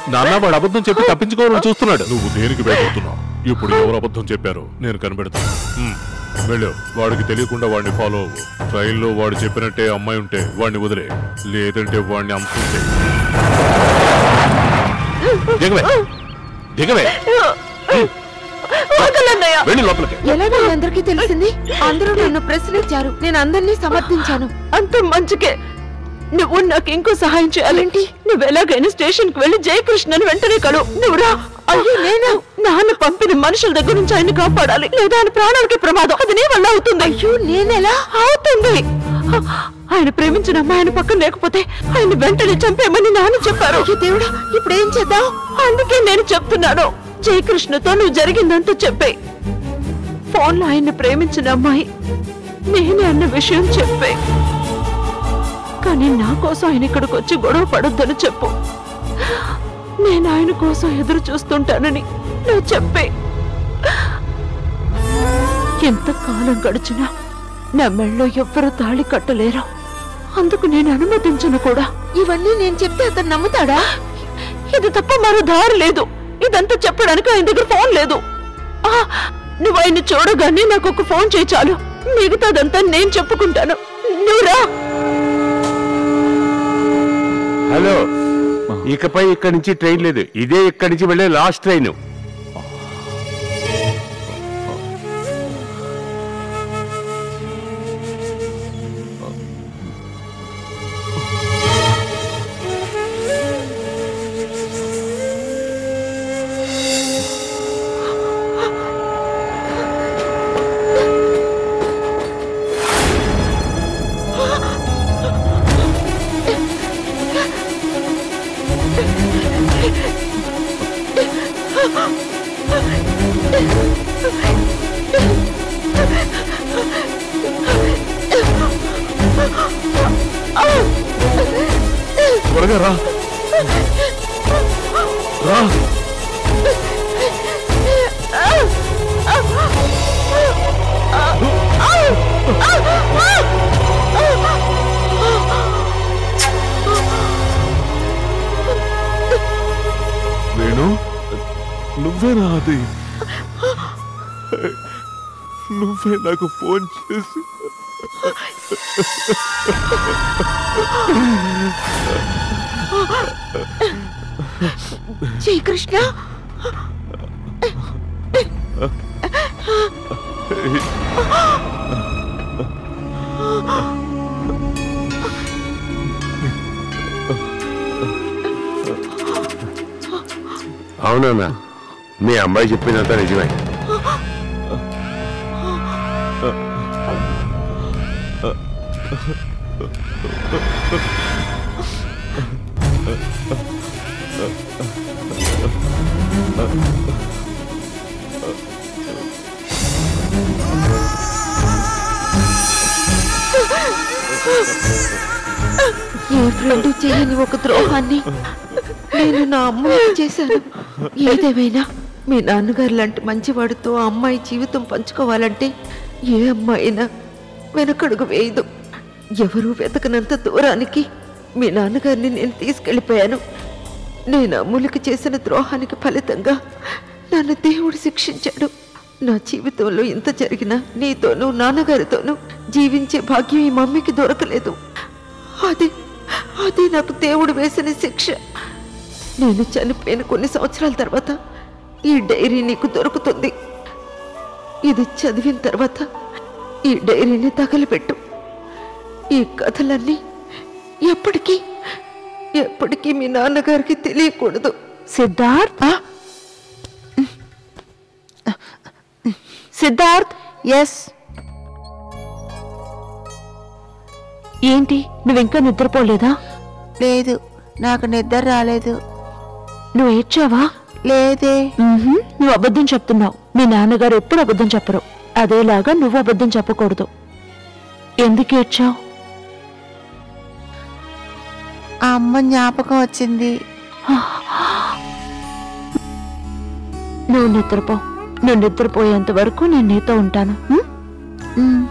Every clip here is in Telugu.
నాన్న వాడు అబద్ధం చెప్పి తప్పించుకోవాలని చూస్తున్నాడు నువ్వు దేనికి భయపడుతున్నావు ఇప్పుడు ఎవరు అబద్ధం చెప్పారు నేను కనిపెడతాను హ్మ్, వెళ్ళు వాడికి తెలియకుండా వాడిని ఫాలో అవ్వు ట్రైన్లో వాడు చెప్పినట్టే అమ్మాయి ఉంటే వాడిని వదిలే లేదంటే వాడిని అంతుంటే దిగవే దిగవే వదలన్నయ్య వెళ్ళి లోపలికి ఎలా మీ అందరికీ తెలిసింది అందరూ నన్ను ప్రశ్నించారు నేను అందరినీ సమర్థించాను అంత మంచికే నువ్వు నాకు ఇంకో సహాయం చేయాలేంటి నువ్వు ఎలాగైనా స్టేషన్ కి వెళ్ళి జయకృష్ణని వెంటనే కలు నువ్వు రా అయ్యో నేను నాన్న పంపిన మనుషుల దగ్గర నుంచి ఆయన కాపాడాలి లేదా ఆయన ప్రాణాలకి ప్రమాదం అది నీ వల్ల అవుతుంది అయ్యో నేనెలా అవుతుంది ఆయన ప్రేమించిన అమ్మాయి ఆయన పక్కన లేకపోతే ఆయన వెంటనే చంపేమని నాన్న చెప్పారు అయ్యో దేవుడా ఇప్పుడు ఏం చేద్దాం అందుకే నేను చెప్తున్నాను జయకృష్ణతో నువ్వు జరిగిందంతా చెప్పే ఫోన్లో ఆయన ప్రేమించిన అమ్మాయి నేనే అన్న విషయం చెప్పే కానీ నా కోసం ఆయన ఇక్కడికి వచ్చి గొడవ పడొద్దని చెప్పు నేను ఆయన కోసం ఎదురు చూస్తుంటానని నువ్వు చెప్పే ఎంత కాలం గడిచినా నా మెళ్ళో ఎవ్వరూ తాళి కట్టలేరు అందుకు నేను అనుమతించను కూడా ఇవన్నీ నేను చెప్తే అతను నమ్ముతాడా ఇది తప్ప మరో దారి లేదు ఇదంతా చెప్పడానికి ఆయన దగ్గర ఫోన్ లేదు ఆ, నువ్వు ఆయన చూడగానే నాకు ఒక ఫోన్ చేయి చాలు మిగతాదంతా నేను చెప్పుకుంటాను నువ్వు రా హలో ఇకపై ఇక్కడి నుంచి ట్రైన్ లేదు ఇదే ఇక్కడి నుంచి వెళ్ళే లాస్ట్ ట్రైన్ త్వరగా రా రా వేణు నువ్వేనా అది నువ్వే నాకు ఫోన్ చేసి శ్రీకృష్ణ అవునన్నా మీ అమ్మాయి చెప్పిందంతా నిజమే ఏ ఫ్రెండ్ చేయని ఒక ద్రోహాన్ని నేను నా అమ్మకి చేశాను ఏదేమైనా మీ నాన్నగారు లాంటి మంచివాడితో ఆ అమ్మాయి జీవితం పంచుకోవాలంటే ఏ అమ్మాయి అయినా వెనకడుగు వేయదు ఎవరూ వెతకనంత దూరానికి మీ నాన్నగారిని నేను తీసుకెళ్ళిపోయాను నేను అమ్ములకి చేసిన ద్రోహానికి ఫలితంగా నన్ను దేవుడు శిక్షించాడు నా జీవితంలో ఇంత జరిగినా నీతోనూ నాన్నగారితోనూ జీవించే భాగ్యం ఈ మమ్మీకి దొరకలేదు అది అది నాకు దేవుడు వేసిన శిక్ష నేను చనిపోయిన కొన్ని సంవత్సరాల తర్వాత ఈ డైరీ నీకు దొరుకుతుంది ఇది చదివిన తర్వాత ఈ డైరీని తగలబెట్టు ఈ కథలన్నీ ఎప్పటికీ ఎప్పటికీ మీ నాన్నగారికి తెలియకూడదు సిద్ధార్థ్ సిద్ధార్థ్ ఎస్ ఏంటి నువ్వు ఇంకా నిద్రపోలేదా లేదు నాకు నిద్ర రాలేదు నువ్వు ఏడ్చావా లేదే మ్మ్హ్మ్. నువ్వు అబద్ధం చెప్తున్నావు మీ నాన్నగారు ఎప్పుడు అబద్ధం చెప్పరు అదేలాగా నువ్వు అబద్ధం చెప్పకూడదు ఎందుకు ఏడ్చావు ఆ అమ్మ జ్ఞాపకం వచ్చింది నువ్వు నిద్రపో నువ్వు నిద్రపోయేంత వరకు నేను నీతో ఉంటాను మ్? ఉమ్.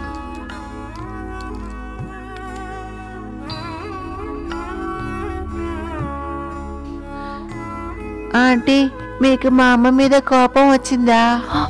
ఆంటీ మీకు మా అమ్మ మీద కోపం వచ్చిందా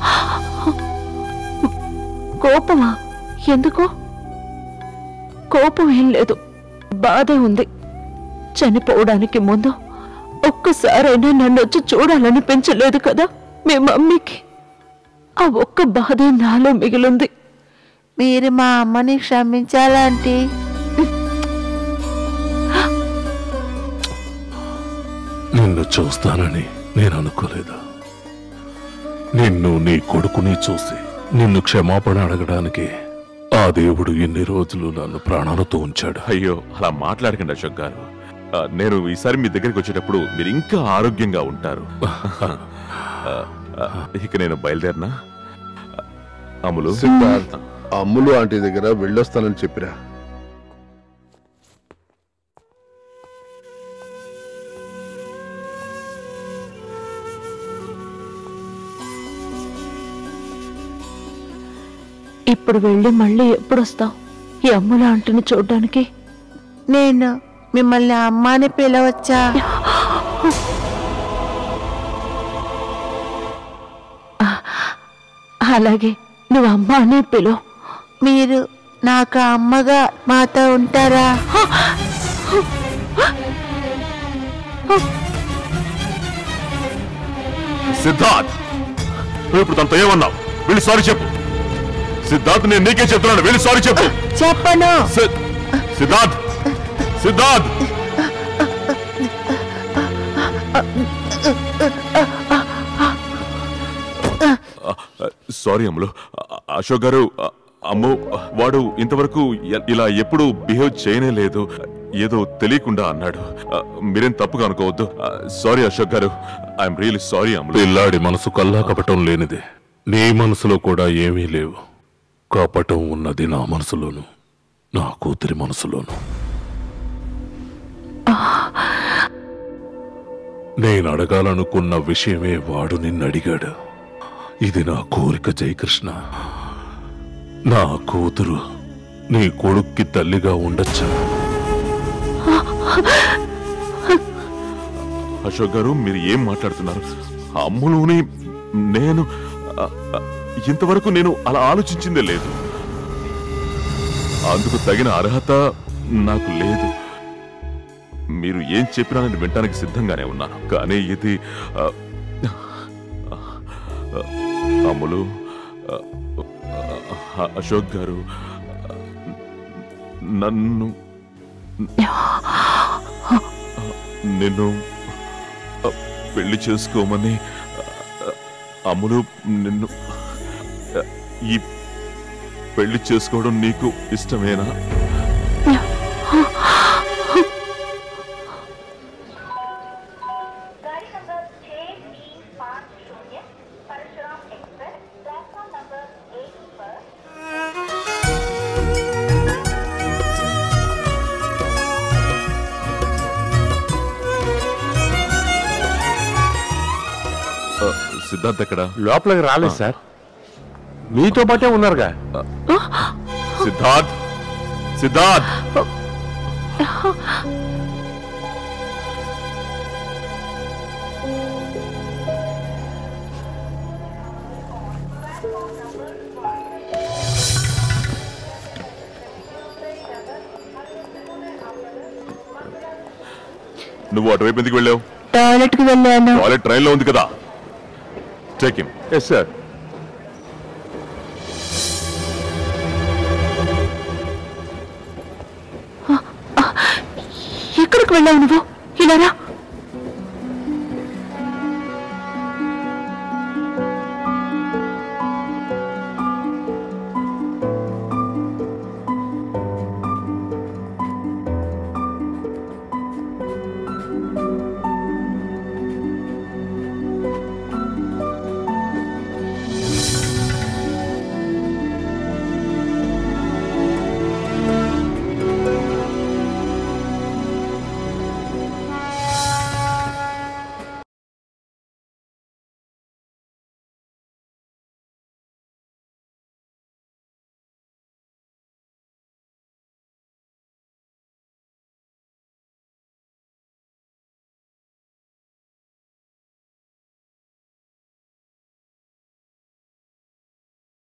కోపమా ఎందుకు కోపం ఏం లేదు బాధే ఉంది చనిపోవడానికి ముందు ఒక్కసారైనా నన్ను వచ్చి చూడాలనిపించలేదు కదా మీ మమ్మీకి ఆ ఒక్క బాధే నాలో మిగిలింది మీరు మా అమ్మని క్షమించాలంటీ నిన్ను చూస్తానని నేను అనుకోలేదు నిన్ను నీ కొడుకుని చూసి నిన్ను క్షమాపణ అడగడానికి ఆ దేవుడు ఎన్ని రోజులు నన్ను ప్రాణాలతో ఉంచాడు అయ్యో అలా మాట్లాడకండి అశోక్ గారు ఆ, నేను ఈసారి మీ దగ్గరికి వచ్చేటప్పుడు మీరు ఇంకా ఆరోగ్యంగా ఉంటారు ఆ, ఆ, ఇక నేను బయలుదేరినా అమ్ములు సిద్ధార్థ్ అమ్ములు ఆంటీ దగ్గర వెళ్ళొస్తానని చెప్పిరా ఇప్పుడు వెళ్ళి మళ్ళీ ఎప్పుడు వస్తావు ఈ అమ్ముల ఆంటీని చూడ్డానికి నేను మిమ్మల్ని అమ్మ అని పిలవచ్చా అలాగే నువ్వు అమ్మ అనే పిలువు మీరు నాకు అమ్మగా మాతో ఉంటారా సిద్ధార్థ్ నువ్వు ఇప్పుడు తనతో ఏమన్నావు వెళ్ళి సారీ చెప్పు సిద్ధార్థ్ నేను నీకే చెప్తున్నాను వెళ్ళి సారీ చెప్పు చెప్పను సి- సిద్ధార్థ్ సిద్ధార్థ్ సారీ అమ్ములు అ- అశోక్ గారు అ- అమ్ము వాడు ఇంతవరకు ఎ- ఇలా ఎప్పుడు బిహేవ్ చేయనే లేదు ఏదో తెలియకుండా అన్నాడు అ, మీరేం తప్పుగా అనుకోవద్దు సారీ అశోక్ గారు ఐఎమ్ రియలీ సారీ అమ్ములు పిల్లాడి మనసు కల్లా కపటం లేనిది నీ మనసులో కూడా ఏమీ లేవు కపటం ఉన్నది నా మనసులోను నా కూతురి మనసులోను నేను అడగాలనుకున్న విషయమే వాడు నిన్ను అడిగాడు ఇది నా కోరిక జయకృష్ణ నా కూతురు నీ కొడుక్కి తల్లిగా ఉండొచ్చా అశోక్ గారు మీరు ఏం మాట్లాడుతున్నారు ఆ అమ్ములుని నేను అ, అ, ఇంతవరకు నేను అలా ఆలోచించిందే లేదు అందుకు తగిన అర్హత నాకు లేదు మీరు ఏం చెప్పినా నేను వినడానికి సిద్ధంగానే ఉన్నాను కానీ ఇది అ, అ, అమ్ములు అ, అ, అశోక్ గారు నన్ను నిన్ను అ, పెళ్లి చేసుకోమని అ, అ, అమ్ములు నిన్ను అ, ఈ పెళ్లి చేసుకోవడం నీకు ఇష్టమేనా गाड़ी नंबर छः तीन पाँच शून्य परशुराम एक्सप्रेस प्लेटफॉर्म नंबर एक पर అ, సిద్ధార్థ్ ఎక్కడ లోపలికి రాలేదు సార్ మీతో పాటే ఉన్నారుగా సిద్ధార్థ్ సిద్ధార్థ్ నువ్వు అటువైపు ఎందుకు వెళ్ళావు టాయిలెట్ కి వెళ్ళాను టాయిలెట్ ట్రైన్ లో ఉంది కదా చెక్ ఇన్ ఎస్ సార్ ఎక్కడికి వెళ్ళావు నువ్వు ఇలా రా